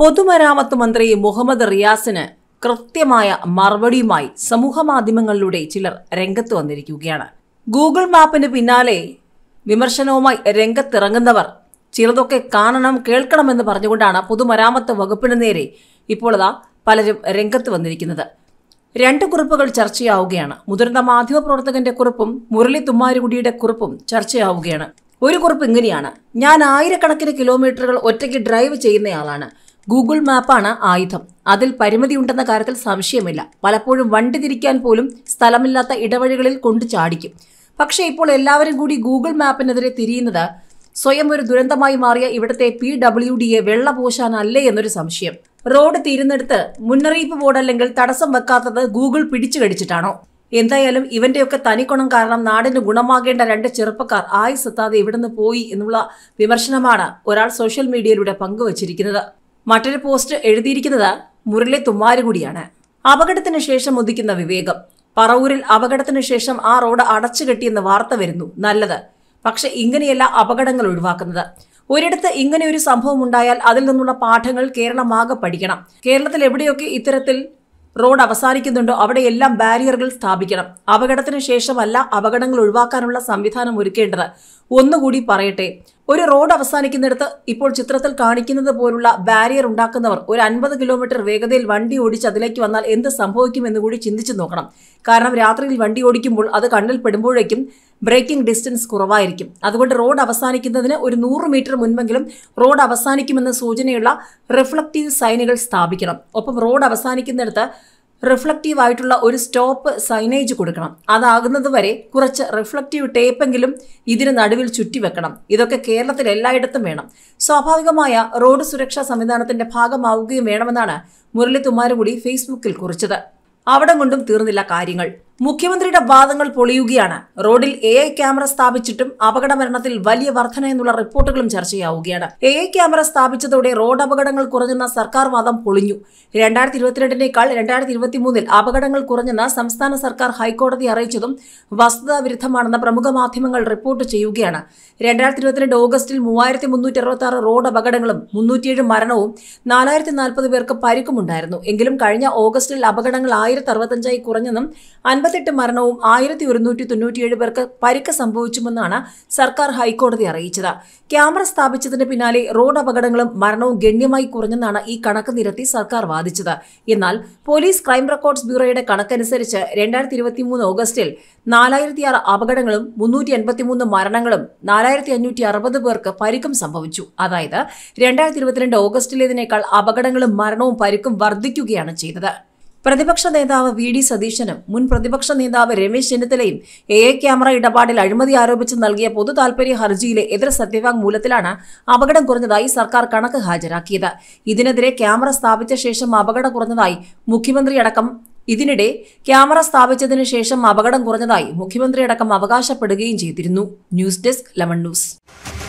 പൊതുമരാമത്ത് മന്ത്രി മുഹമ്മദ് റിയാസിന് കൃത്യമായ മറുപടിയുമായി സമൂഹമാധ്യമങ്ങളിലൂടെ ചിലർ രംഗത്ത് വന്നിരിക്കുകയാണ് ഗൂഗിൾ മാപ്പിന് പിന്നാലെ വിമർശനവുമായി രംഗത്തിറങ്ങുന്നവർ ചിലതൊക്കെ കാണണം കേൾക്കണമെന്ന് പറഞ്ഞുകൊണ്ടാണ് പൊതുമരാമത്ത് വകുപ്പിന് നേരെ ഇപ്പോൾ ഇതാ പലരും രംഗത്ത് വന്നിരിക്കുന്നത് രണ്ട് കുറിപ്പുകൾ ചർച്ചയാവുകയാണ് മുതിർന്ന മാധ്യമപ്രവർത്തകന്റെ കുറിപ്പും മുരളി തുമ്മാരുകുടിയുടെ കുറിപ്പും ചർച്ചയാവുകയാണ് ഒരു കുറിപ്പ് ഇങ്ങനെയാണ് ഞാൻ ആയിരക്കണക്കിന് കിലോമീറ്ററുകൾ ഒറ്റയ്ക്ക് ഡ്രൈവ് ചെയ്യുന്നയാളാണ് ഗൂഗിൾ മാപ്പാണ് ആയുധം അതിൽ പരിമിതിയുണ്ടെന്ന കാര്യത്തിൽ സംശയമില്ല പലപ്പോഴും വണ്ടി തിരിക്കാൻ പോലും സ്ഥലമില്ലാത്ത ഇടവഴികളിൽ കൊണ്ടു ചാടിക്കും പക്ഷേ ഇപ്പോൾ എല്ലാവരും കൂടി ഗൂഗിൾ മാപ്പിനെതിരെ തിരിയുന്നത് സ്വയം ഒരു ദുരന്തമായി മാറിയ ഇവിടുത്തെ പി ഡബ്ല്യു ഡിയെ വെള്ള പൂശാനല്ലേ എന്നൊരു സംശയം റോഡ് തീരുന്നിടത്ത് മുന്നറിയിപ്പ് ബോർഡ് അല്ലെങ്കിൽ തടസ്സം വെക്കാത്തത് ഗൂഗിൾ പിടിച്ചു കടിച്ചിട്ടാണോ എന്തായാലും ഇവന്റെയൊക്കെ തനിക്കുണം കാരണം നാടിന് ഗുണമാകേണ്ട രണ്ട് ചെറുപ്പക്കാർ ആയുസെത്താതെ ഇവിടുന്ന് പോയി എന്നുള്ള വിമർശനമാണ് ഒരാൾ സോഷ്യൽ മീഡിയയിലൂടെ പങ്കുവച്ചിരിക്കുന്നത് മറ്റൊരു പോസ്റ്റ് എഴുതിയിരിക്കുന്നത് മുരളി തുമ്മാരുകൂടിയാണ് അപകടത്തിന് ശേഷം ഉദിക്കുന്ന വിവേകം പറവൂരിൽ അപകടത്തിന് ശേഷം ആ റോഡ് അടച്ചുകെട്ടിയെന്ന് വാർത്ത വരുന്നു നല്ലത് പക്ഷെ ഇങ്ങനെയല്ല അപകടങ്ങൾ ഒഴിവാക്കുന്നത് ഒരിടത്ത് ഇങ്ങനെ ഒരു സംഭവം ഉണ്ടായാൽ അതിൽ നിന്നുള്ള പാഠങ്ങൾ കേരളമാകെ പഠിക്കണം കേരളത്തിൽ എവിടെയൊക്കെ ഇത്തരത്തിൽ റോഡ് അവസാനിക്കുന്നുണ്ടോ അവിടെയെല്ലാം ബാരിയറുകൾ സ്ഥാപിക്കണം അപകടത്തിന് ശേഷമല്ല അപകടങ്ങൾ ഒഴിവാക്കാനുള്ള സംവിധാനം ഒരുക്കേണ്ടത് ഒന്നുകൂടി പറയട്ടെ ഒരു റോഡ് അവസാനിക്കുന്നിടത്ത് ഇപ്പോൾ ചിത്രത്തിൽ കാണിക്കുന്നത് പോലുള്ള ബാരിയർ ഉണ്ടാക്കുന്നവർ ഒരു അൻപത് കിലോമീറ്റർ വേഗതയിൽ വണ്ടി ഓടിച്ച് അതിലേക്ക് വന്നാൽ എന്ത് സംഭവിക്കുമെന്ന് കൂടി ചിന്തിച്ചു നോക്കണം കാരണം രാത്രിയിൽ വണ്ടി ഓടിക്കുമ്പോൾ അത് കണ്ണിൽ പെടുമ്പോഴേക്കും ബ്രേക്കിംഗ് ഡിസ്റ്റൻസ് കുറവായിരിക്കും അതുകൊണ്ട് റോഡ് അവസാനിക്കുന്നതിന് ഒരു നൂറ് മീറ്റർ മുൻപെങ്കിലും റോഡ് അവസാനിക്കുമെന്ന സൂചനയുള്ള റിഫ്ലക്റ്റീവ് സൈനുകൾ സ്ഥാപിക്കണം ഒപ്പം റോഡ് അവസാനിക്കുന്നിടത്ത് റിഫ്ലക്റ്റീവ് ആയിട്ടുള്ള ഒരു സ്റ്റോപ്പ് സൈനേജ് കൊടുക്കണം അതാകുന്നത് വരെ കുറച്ച് റിഫ്ലക്റ്റീവ് ടേപ്പെങ്കിലും ഇതിന് നടുവിൽ ചുറ്റിവെക്കണം ഇതൊക്കെ കേരളത്തിൽ എല്ലായിടത്തും വേണം സ്വാഭാവികമായ റോഡ് സുരക്ഷാ സംവിധാനത്തിന്റെ ഭാഗമാവുകയും വേണമെന്നാണ് മുരളി തുമ്മാരുകൂടി ഫേസ്ബുക്കിൽ കുറിച്ചത് അവിടം കൊണ്ടും തീർന്നില്ല കാര്യങ്ങൾ മുഖ്യമന്ത്രിയുടെ വാദങ്ങൾ പൊളിയുകയാണ് റോഡിൽ എ ഐ ക്യാമറ സ്ഥാപിച്ചിട്ടും അപകട മരണത്തിൽ വലിയ വർധന എന്നുള്ള റിപ്പോർട്ടുകളും ചർച്ചയാവുകയാണ് എ ഐ ക്യാമറ സ്ഥാപിച്ചതോടെ റോഡ് അപകടങ്ങൾ കുറഞ്ഞെന്ന സർക്കാർ വാദം പൊളിഞ്ഞു രണ്ടായിരത്തി ഇരുപത്തിരണ്ടിനേക്കാൾ രണ്ടായിരത്തി ഇരുപത്തി മൂന്നിൽ അപകടങ്ങൾ കുറഞ്ഞെന്ന് സംസ്ഥാന സർക്കാർ ഹൈക്കോടതി അറിയിച്ചതും വസ്തുതാ വിരുദ്ധമാണെന്ന് പ്രമുഖ മാധ്യമങ്ങൾ റിപ്പോർട്ട് ചെയ്യുകയാണ് രണ്ടായിരത്തി ഇരുപത്തിരണ്ട് ഓഗസ്റ്റിൽ മൂവായിരത്തി മുന്നൂറ്റി അറുപത്തി ആറ് റോഡ് അപകടങ്ങളും മുന്നൂറ്റിയേഴ് മരണവും നാലായിരത്തി നാൽപ്പത് പേർക്ക് പരിക്കുമുണ്ടായിരുന്നു എങ്കിലും കഴിഞ്ഞ ഓഗസ്റ്റിൽ അപകടങ്ങൾ ആയിരത്തി അറുപത്തഞ്ചായി കുറഞ്ഞെന്നും അൻപത്തെട്ട് മരണവും ആയിരത്തി ഒരുന്നൂറ്റി തൊണ്ണൂറ്റിയേഴ് പേർക്ക് പരിക്ക് സംഭവിച്ചുമെന്നാണ് സർക്കാർ ഹൈക്കോടതി അറിയിച്ചത് ക്യാമറ സ്ഥാപിച്ചതിന് പിന്നാലെ റോഡ് അപകടങ്ങളും മരണവും ഗണ്യമായി കുറഞ്ഞെന്നാണ് ഈ കണക്ക് നിരത്തി സർക്കാർ വാദിച്ചത് എന്നാൽ പോലീസ് ക്രൈം റെക്കോർഡ്സ് ബ്യൂറോയുടെ കണക്കനുസരിച്ച് രണ്ടായിരത്തി ഇരുപത്തിമൂന്ന് ഓഗസ്റ്റിൽ നാലായിരത്തി ആറ് അപകടങ്ങളും മുന്നൂറ്റി എൺപത്തിമൂന്ന് മരണങ്ങളും നാലായിരത്തി അഞ്ഞൂറ്റി അറുപത് പേർക്ക് പരിക്കും സംഭവിച്ചു അതായത് രണ്ടായിരത്തി ഇരുപത്തിരണ്ട് ഓഗസ്റ്റിലേതിനേക്കാൾ അപകടങ്ങളും മരണവും പരിക്കും വർദ്ധിക്കുകയാണ് ചെയ്തത് പ്രതിപക്ഷ നേതാവ് വി ഡി സതീശനും മുൻ പ്രതിപക്ഷ നേതാവ് രമേശ് ചെന്നിത്തലയും എ ഐ ക്യാമറ ഇടപാടിൽ അഴിമതി ആരോപിച്ച് നൽകിയ പൊതു താൽപര്യ ഹർജിയിലെ എതിർ സത്യവാങ്മൂലത്തിലാണ് അപകടം കുറഞ്ഞതായി സർക്കാർ കണക്ക് ഹാജരാക്കിയത് ഇതിനെതിരെ ക്യാമറ സ്ഥാപിച്ച ശേഷം അപകടം കുറഞ്ഞതായി മുഖ്യമന്ത്രിയടക്കം ഇതിനിടെ ക്യാമറ സ്ഥാപിച്ചതിനു ശേഷം അപകടം കുറഞ്ഞതായി മുഖ്യമന്ത്രിയടക്കം അവകാശപ്പെടുകയും ചെയ്തിരുന്നു ന്യൂസ് ഡെസ്ക് ലെമൺ ന്യൂസ്